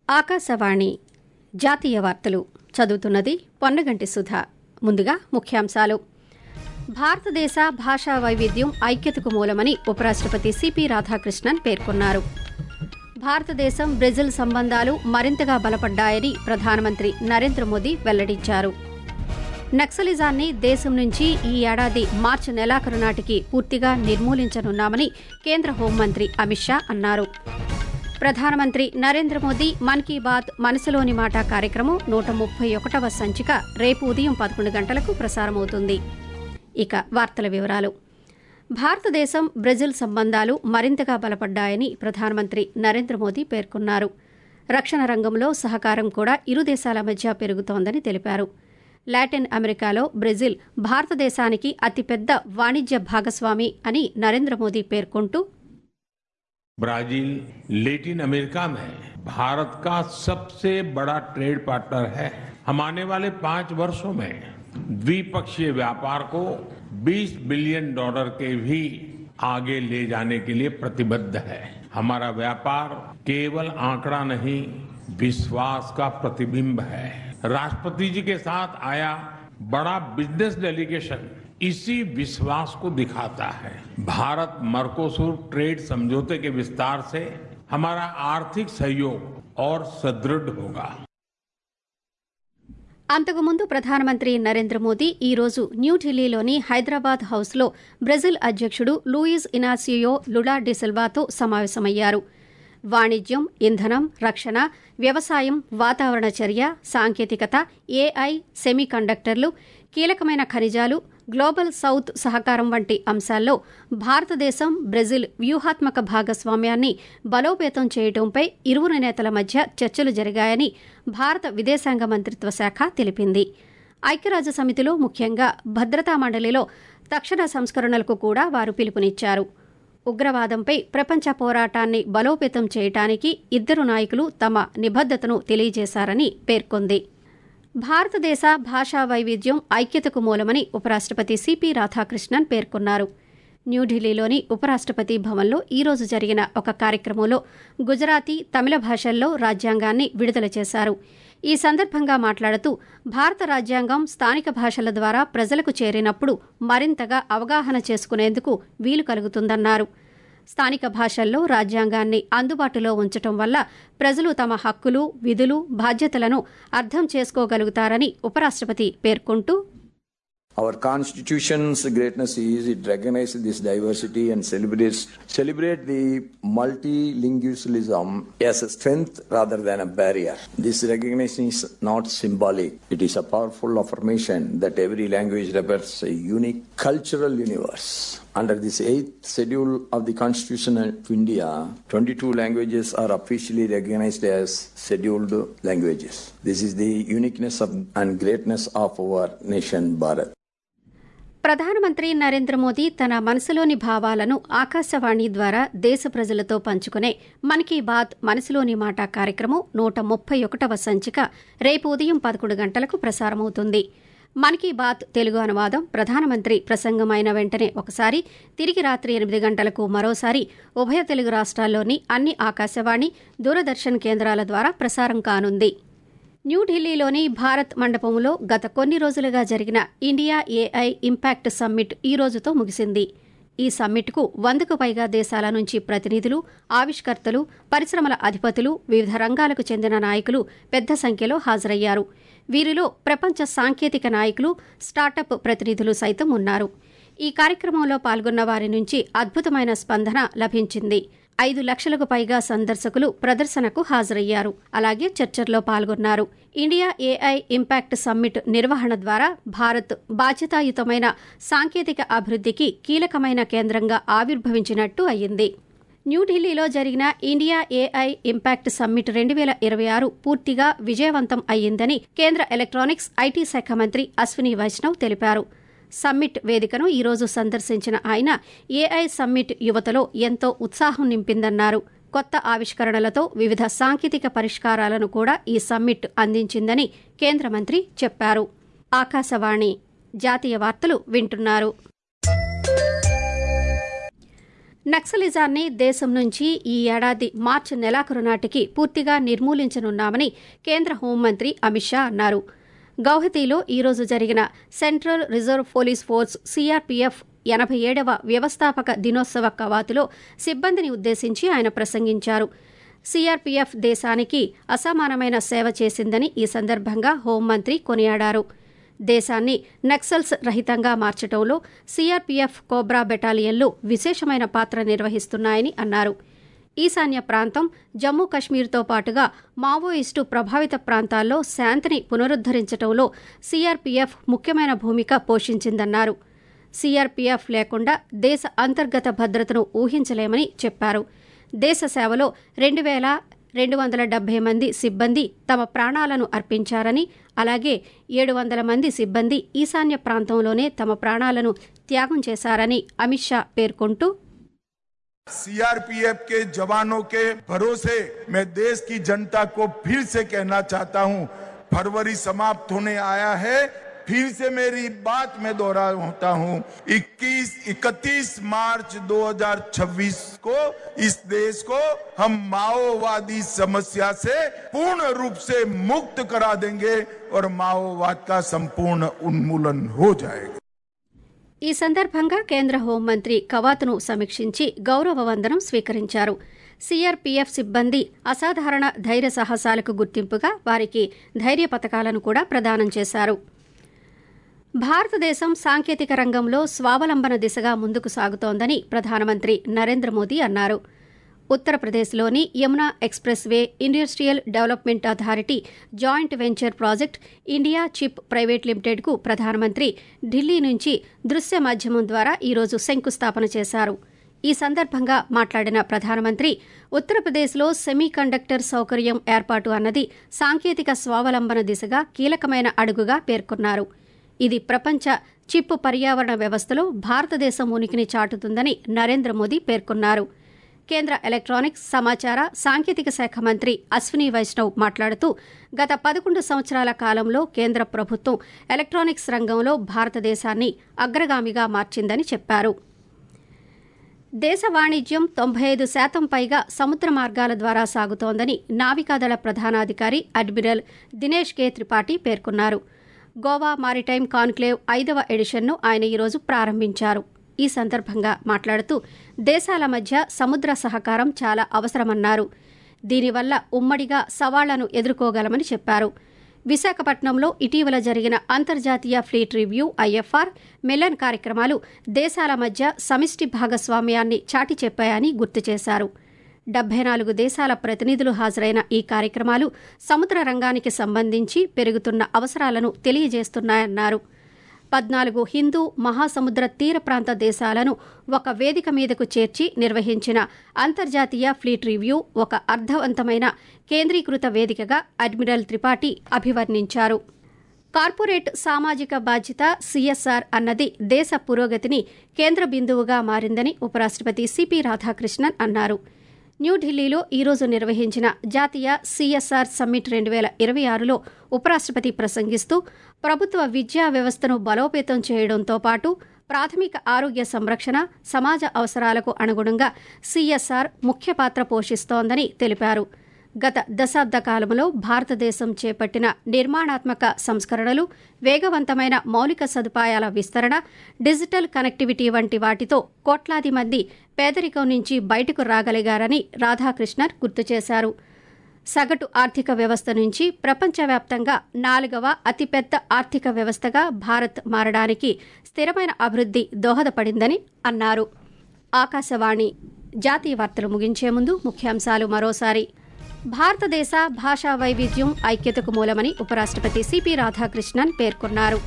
ఆకాశవాణి జాతీయ వార్తలు చదువుతున్నది పొన్నగంటి సుధ ముందుగా ముఖ్యాంశాలు భారతదేశ భాషా వైవిధ్యం ఐక్యతకు మూలమని ఉపరాష్టపతి సిపి రాధాకృష్ణన్ పేర్కొన్నారు భారతదేశం బ్రెజిల్ సంబంధాలు మరింతగా బలపడ్డాయని ప్రధానమంత్రి నరేంద్ర మోదీ వెల్లడించారు నక్సలిజాన్ని దేశం నుంచి ఈ ఏడాది మార్చి నెలాఖరు నాటికి పూర్తిగా నిర్మూలించనున్నామని కేంద్ర హోంమంత్రి అమిత్ షా అన్నారు ప్రధానమంత్రి నరేంద్ర మోదీ మన్ కీ బాత్ మనసులోని మాట కార్యక్రమం నూట ముప్పై ఒకటవ సంచిక రేపు ఉదయం పదకొండు గంటలకు ప్రసారమవుతుంది ఇక వార్తల వివరాలు భారతదేశం బ్రెజిల్ సంబంధాలు మరింతగా బలపడ్డాయని ప్రధానమంత్రి నరేంద్ర మోదీ పేర్కొన్నారు రక్షణ రంగంలో సహకారం కూడా ఇరు దేశాల మధ్య పెరుగుతోందని తెలిపారు లాటిన్ అమెరికాలో బ్రెజిల్ భారతదేశానికి అతిపెద్ద వాణిజ్య భాగస్వామి అని నరేంద్ర మోదీ పేర్కొంటూ ब्राजील लेटिन अमेरिका में भारत का सबसे बड़ा ट्रेड पार्टनर है हम आने वाले पांच वर्षों में द्विपक्षीय व्यापार को 20 बिलियन डॉलर के भी आगे ले जाने के लिए प्रतिबद्ध है हमारा व्यापार केवल आंकड़ा नहीं विश्वास का प्रतिबिंब है राष्ट्रपति जी के साथ आया बड़ा बिजनेस डेलीगेशन इसी विश्वास को दिखाता है भारत मर्कोसूर ट्रेड समझौते के विस्तार से हमारा आर्थिक सहयोग और सुदृढ़ होगा అంతకుముందు ప్రధానమంత్రి నరేంద్ర మోదీ ఈ రోజు న్యూఢిల్లీలోని హైదరాబాద్ హౌస్లో బ్రెజిల్ అధ్యక్షుడు లూయిజ్ ఇనాసియో లులా డిసిల్వాతో సమావేశమయ్యారు వాణిజ్యం ఇంధనం రక్షణ వ్యవసాయం వాతావరణ చర్య సాంకేతికత ఏఐ సెమీ కండక్టర్లు కీలకమైన ఖనిజాలు గ్లోబల్ సౌత్ సహకారం వంటి అంశాల్లో భారతదేశం బ్రెజిల్ వ్యూహాత్మక భాగస్వామ్యాన్ని బలోపేతం చేయడంపై ఇరువురు నేతల మధ్య చర్చలు జరిగాయని భారత విదేశాంగ మంత్రిత్వ శాఖ తెలిపింది ఐక్యరాజ్య సమితిలో ముఖ్యంగా భద్రతా మండలిలో తక్షణ సంస్కరణలకు కూడా వారు పిలుపునిచ్చారు ఉగ్రవాదంపై ప్రపంచ పోరాటాన్ని బలోపేతం చేయటానికి ఇద్దరు నాయకులు తమ నిబద్దతను తెలియజేశారని పేర్కొంది భారతదేశ భాషా వైవిధ్యం ఐక్యతకు మూలమని ఉపరాష్టపతి సిపి రాధాకృష్ణన్ పేర్కొన్నారు న్యూఢిల్లీలోని ఉపరాష్టపతి భవన్లో ఈ రోజు జరిగిన ఒక కార్యక్రమంలో గుజరాతీ తమిళ భాషల్లో రాజ్యాంగాన్ని విడుదల చేశారు ఈ సందర్భంగా మాట్లాడుతూ భారత రాజ్యాంగం స్థానిక భాషల ద్వారా ప్రజలకు చేరినప్పుడు మరింతగా అవగాహన చేసుకునేందుకు వీలు కలుగుతుందన్నారు స్థానిక భాషల్లో రాజ్యాంగాన్ని అందుబాటులో ఉంచటం వల్ల ప్రజలు తమ హక్కులు విధులు బాధ్యతలను అర్థం చేసుకోగలుగుతారని ఉపరాష్టపతి పేర్కొంటూ Our constitution's greatness is it recognizes this diversity and celebrates celebrate the multilingualism as a strength rather than a barrier. This recognition is not symbolic; it is a powerful affirmation that every language represents a unique cultural universe. Under this eighth schedule of the Constitution of India, 22 languages are officially recognized as scheduled languages. This is the uniqueness of, and greatness of our nation, Bharat. ప్రధానమంత్రి నరేంద్ర మోదీ తన మనసులోని భావాలను ఆకాశవాణి ద్వారా దేశ ప్రజలతో పంచుకునే మన్ key bath మనసులోని మాట కార్యక్రమం నూట ముప్పై ఒకటవ సంచిక రేపు ఉదయం పదకొండు గంటలకు ప్రసారమవుతుంది మన్ కీ బాత్ తెలుగు అనువాదం ప్రధానమంత్రి ప్రసంగమైన వెంటనే ఒకసారి తిరిగి రాత్రి ఎనిమిది గంటలకు మరోసారి ఉభయ తెలుగు రాష్ట్రాల్లోని అన్ని ఆకాశవాణి దూరదర్శన్ కేంద్రాల ద్వారా ప్రసారం కానుంది న్యూఢిల్లీలోని భారత్ మండపంలో గత కొన్ని రోజులుగా జరిగిన ఇండియా ఏఐ ఇంపాక్ట్ సమ్మిట్ ఈ రోజుతో ముగిసింది ఈ సమ్మిట్కు వందకు పైగా దేశాల నుంచి ప్రతినిధులు ఆవిష్కర్తలు పరిశ్రమల అధిపతులు వివిధ రంగాలకు చెందిన నాయకులు పెద్ద సంఖ్యలో హాజరయ్యారు వీరిలో ప్రపంచ సాంకేతిక నాయకులు స్టార్టప్ ప్రతినిధులు సైతం ఉన్నారు ఈ కార్యక్రమంలో పాల్గొన్న వారి నుంచి అద్భుతమైన స్పందన లభించింది ఐదు లక్షలకు పైగా సందర్శకులు ప్రదర్శనకు హాజరయ్యారు అలాగే చర్చల్లో పాల్గొన్నారు ఇండియా ఏఐ ఇంపాక్ట్ సమ్మిట్ నిర్వహణ ద్వారా భారత్ బాధ్యతాయుతమైన సాంకేతిక అభివృద్ధికి కీలకమైన కేంద్రంగా ఆవిర్భవించినట్టు అయ్యింది న్యూఢిల్లీలో జరిగిన ఇండియా ఏఐ ఇంపాక్ట్ సమ్మిట్ రెండు వేల ఇరవై ఆరు పూర్తిగా విజయవంతం అయ్యిందని కేంద్ర ఎలక్ట్రానిక్స్ ఐటీ శాఖ మంత్రి అశ్విని వైష్ణవ్ తెలిపారు సమ్మిట్ వేదికను ఈ రోజు సందర్శించిన ఆయన ఏఐ సమ్మిట్ యువతలో ఎంతో ఉత్సాహం నింపిందన్నారు కొత్త ఆవిష్కరణలతో వివిధ సాంకేతిక పరిష్కారాలను కూడా ఈ సమ్మిట్ అందించిందని కేంద్ర మంత్రి చెప్పారు ఆకాశవాణి జాతీయ వార్తలు వింటున్నారు నక్సలిజాన్ని దేశం నుంచి ఈ ఏడాది మార్చి నెలాఖరు నాటికి పూర్తిగా నిర్మూలించనున్నామని కేంద్ర హోంమంత్రి అమిత్ షా అన్నారు గౌహతిలో ఈరోజు జరిగిన central reserve police force CRPF ఎనభై ఏడవ వ్యవస్థాపక దినోత్సవ కవాతులో సిబ్బందిని ఉద్దేశించి ఆయన ప్రసంగించారు సీఆర్పీఎఫ్ దేశానికి అసమానమైన సేవ చేసిందని ఈ సందర్భంగా హోంమంత్రి కొనియాడారు దేశాన్ని నక్సల్స్ రహితంగా మార్చడంలో సీఆర్పీఎఫ్ కోబ్రా బెటాలియన్లు విశేషమైన పాత్ర నిర్వహిస్తున్నాయని అన్నారు ఈశాన్య ప్రాంతం జమ్మూ కశ్మీర్తో పాటుగా మావోయిస్టు ప్రభావిత ప్రాంతాల్లో శాంతిని పునరుద్దరించడంలో సీఆర్పీఎఫ్ ముఖ్యమైన భూమిక పోషించిందన్నారు సీఆర్పీఎఫ్ లేకుండా దేశ అంతర్గత భద్రతను ఊహించలేమని చెప్పారు దేశ సేవలో రెండు వేల రెండు వందల డెబ్బై మంది సిబ్బంది తమ ప్రాణాలను అర్పించారని అలాగే ఏడు వందల మంది సిబ్బంది ఈశాన్య ప్రాంతంలోనే తమ ప్రాణాలను త్యాగం చేశారని అమిత్ షా పేర్కొంటూ सीआरपीएफ के जवानों के भरोसे मैं देश की जनता को फिर से कहना चाहता हूं फरवरी समाप्त होने आया है फिर से मेरी बात में दोहराता हूं 21 31 मार्च 2026 को इस देश को हम माओवादी समस्या से पूर्ण रूप से मुक्त करा देंगे और माओवाद का संपूर्ण उन्मूलन हो जाएगा ఈ సందర్భంగా కేంద్ర హోంమంత్రి కవాతును సమీక్షించి గౌరవ వందనం స్వీకరించారు సీఆర్పీఎఫ్ సిబ్బంది అసాధారణ ధైర్య సాహసాలకు గుర్తింపుగా వారికి ధైర్య పథకాలను కూడా ప్రదానం చేశారు భారతదేశం సాంకేతిక రంగంలో స్వావలంబన దిశగా ముందుకు సాగుతోందని ప్రధానమంత్రి నరేంద్ర మోదీ అన్నారు ఉత్తరప్రదేశ్లోని Yamuna expressway industrial development authority joint venture project India chip private లిమిటెడ్కు ప్రధానమంత్రి ఢిల్లీ నుంచి దృశ్య మాధ్యమం ద్వారా ఈరోజు శంకుస్థాపన చేశారు ఈ సందర్భంగా మాట్లాడిన ప్రధానమంత్రి ఉత్తరప్రదేశ్లో సెమీ కండక్టర్ సౌకర్యం ఏర్పాటు అన్నది సాంకేతిక స్వావలంబన దిశగా కీలకమైన అడుగుగా పేర్కొన్నారు ఇది ప్రపంచ చిప్ పర్యావరణ వ్యవస్థలో భారతదేశం ఉనికిని చాటుతుందని నరేంద్ర మోదీ పేర్కొన్నారు కేంద్ర ఎలక్ట్రానిక్స్ సమాచార సాంకేతిక శాఖ మంత్రి అశ్విని వైష్ణవ్ మాట్లాడుతూ గత పదకొండు సంవత్సరాల కాలంలో కేంద్ర ప్రభుత్వం ఎలక్ట్రానిక్స్ రంగంలో భారతదేశాన్ని అగ్రగామిగా మార్చిందని చెప్పారు దేశ వాణిజ్యం తొంభై ఐదు శాతం పైగా సముద్ర మార్గాల ద్వారా సాగుతోందని నావికాదళ ప్రధానాధికారి అడ్మిరల్ దినేష్ కే త్రిపాఠి పేర్కొన్నారు గోవా మారిటైమ్ కాన్క్లేవ్ ఐదవ ఎడిషన్ను ఆయన ఈరోజు ప్రారంభించారు ఈ సందర్భంగా మాట్లాడుతూ దేశాల మధ్య సముద్ర సహకారం చాలా అవసరమన్నారు దీనివల్ల ఉమ్మడిగా సవాళ్లను ఎదుర్కోగలమని చెప్పారు విశాఖపట్నంలో ఇటీవల జరిగిన అంతర్జాతీయ ఫ్లీట్ రివ్యూ ఐఎఫ్ఆర్ మిలన్ కార్యక్రమాలు దేశాల మధ్య సమిష్టి భాగస్వామ్యాన్ని చాటి చెప్పాయని గుర్తు చేశారు డెబ్బై నాలుగు దేశాల ప్రతినిధులు హాజరైన ఈ కార్యక్రమాలు సముద్ర రంగానికి సంబంధించి పెరుగుతున్న అవసరాలను తెలియజేస్తున్నాయన్నారు పద్నాలుగు హిందూ మహాసముద్ర తీర ప్రాంత దేశాలను ఒక వేదిక మీదకు చేర్చి నిర్వహించిన అంతర్జాతీయ ఫ్లీట్ రివ్యూ ఒక అర్థవంతమైన కేంద్రీకృత వేదికగా అడ్మిరల్ త్రిపాఠి అభివర్ణించారు కార్పొరేట్ సామాజిక బాధ్యత సీఎస్ఆర్ అన్నది దేశ పురోగతిని కేంద్ర బిందువుగా మారిందని ఉపరాష్టపతి సిపి రాధాకృష్ణన్ అన్నారు న్యూఢిల్లీలో ఈరోజు నిర్వహించిన జాతీయ సీఎస్ఆర్ సమ్మిట్ రెండు వేల ఇరవై ఆరులో ఉపరాష్టపతి ప్రసంగిస్తూ ప్రభుత్వ విద్యా వ్యవస్థను బలోపేతం చేయడంతో పాటు ప్రాథమిక ఆరోగ్య సంరక్షణ సమాజ అవసరాలకు అనుగుణంగా సీఎస్ఆర్ ముఖ్య పాత్ర పోషిస్తోందని తెలిపారు గత దశాబ్ద కాలంలో భారతదేశం చేపట్టిన నిర్మాణాత్మక సంస్కరణలు వేగవంతమైన మౌలిక సదుపాయాల విస్తరణ డిజిటల్ కనెక్టివిటీ వంటి వాటితో కోట్లాది మంది పేదరికం నుంచి బయటకు రాగలిగారని రాధాకృష్ణన్ గుర్తు చేశారు సగటు ఆర్థిక వ్యవస్థ నుంచి ప్రపంచవ్యాప్తంగా నాలుగవ అతిపెద్ద ఆర్థిక వ్యవస్థగా భారత్ మారడానికి స్థిరమైన అభివృద్ది దోహదపడిందని అన్నారు ఆకాశవాణి జాతీయ వార్తలు ముగించే ముందు ముఖ్యాంశాలు మరోసారి భారతదేశ భాషా వైవిధ్యం ఐక్యతకు మూలమని ఉపరాష్టపతి సిపి రాధాకృష్ణన్ పేర్కొన్నారు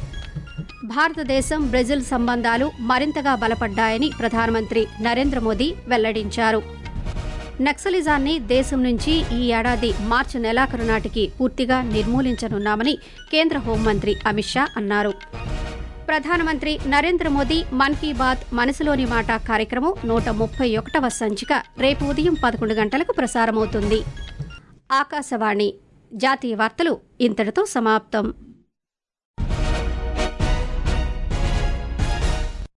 భారతదేశం బ్రెజిల్ సంబంధాలు మరింతగా బలపడ్డాయని ప్రధానమంత్రి నరేంద్ర మోదీ వెల్లడించారు నక్సలిజాన్ని దేశం నుంచి ఈ ఏడాది మార్చి నెలాఖరు నాటికి పూర్తిగా నిర్మూలించనున్నామని కేంద్ర హోంమంత్రి అమిత్ షా అన్నారు ప్రధానమంత్రి నరేంద్ర మోదీ మన్ కీ బాత్ మనసులోని మాట కార్యక్రమం నూట ముప్పై ఒకటవ సంచిక రేపు ఉదయం పదకొండు గంటలకు ప్రసారమవుతుంది ఆకాశవాణి జాతీయ వార్తలు ఇంతటితో సమాప్తం